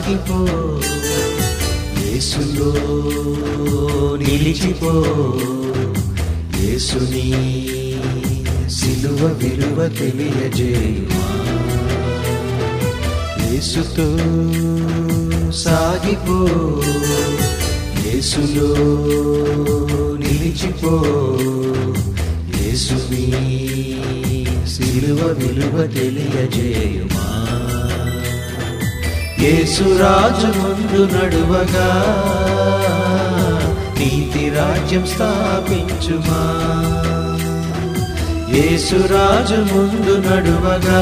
సాగిపో యేసులో నిలిచిపో యేసుని సిలువ విలువ తెలియజేయుమా యేసుతో సాగిపో యేసులో నిలిచిపో యేసుని సిలువ విలువ తెలియజేయుమా యేసు రాజు ముందు నడువగా నీతి రాజ్యం స్థాపించుమా యేసు రాజు ముందు నడువగా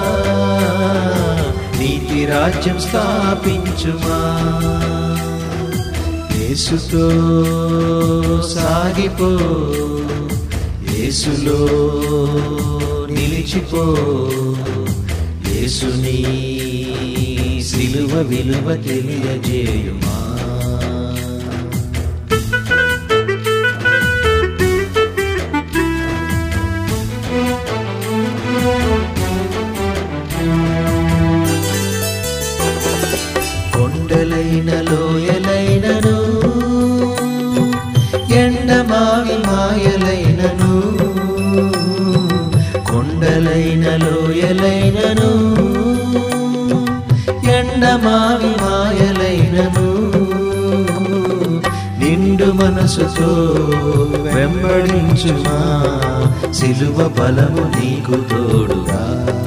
నీతి రాజ్యం స్థాపించుమా యేసుతో సాగిపో యేసులో నిలిచిపో యేసుని సిలువ విలువ తెలియజేయుమా కొండలైన లోయలైనను ఎండమావి మాయలైనను కొండలైన లోయలైనను ఎండమావి మాయలైనను నిండు మనసుతో వెంబడించుమా సిలువ బలము నీకు తోడుగా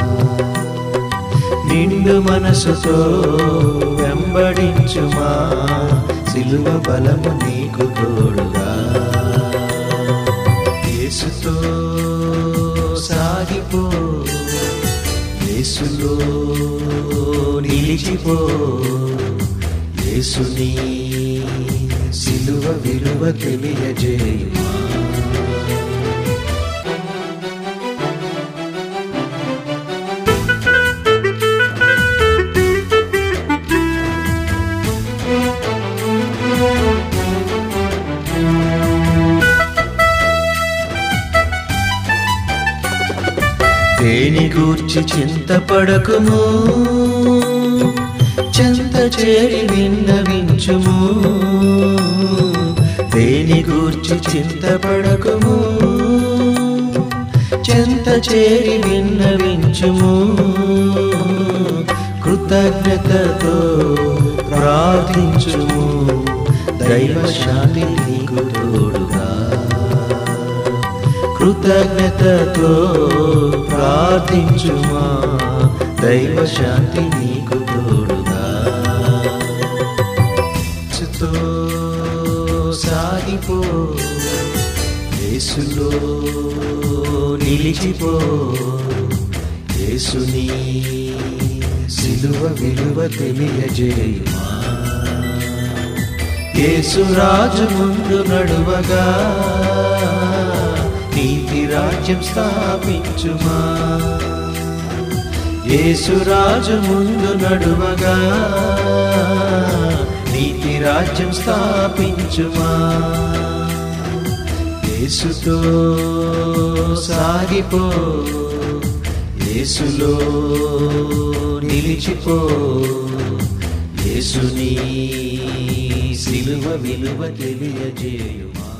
నిండు మనసుతో వెంబడించుమా సిలువ బలము నీకు తోడుగా యేసుతో సాగిపో యేసులో నిలిచిపో యేసుని సిలువ విలువ తెలియజేయుమా దేని గూర్చి చింతపడకుము చెంత చేరి విన్నవించుము దేని గూర్చి చింతపడకుము చెంత చేరి విన్నవించుము కృతజ్ఞతతో ప్రార్థించుము దైవ శాంతి నీకు తోడుగా కృతజ్ఞతతో ప్రార్థించుమా దైవ శాంతి నీకు తోడుగా యేసుతో సాగిపో యేసులో నిలిచిపో యేసుని సిలువ విలువ తెలియజేయుమా యేసు రాజు ముందు నడువగా నీతి రాజ్యం స్థాపించుమా యేసు రాజు ముందు నడువగా నీతి రాజ్యం స్థాపించుమా యేసుతో సాగిపో యేసులో నిలిచిపో యేసుని సిలువ విలువ తెలియజేయుమా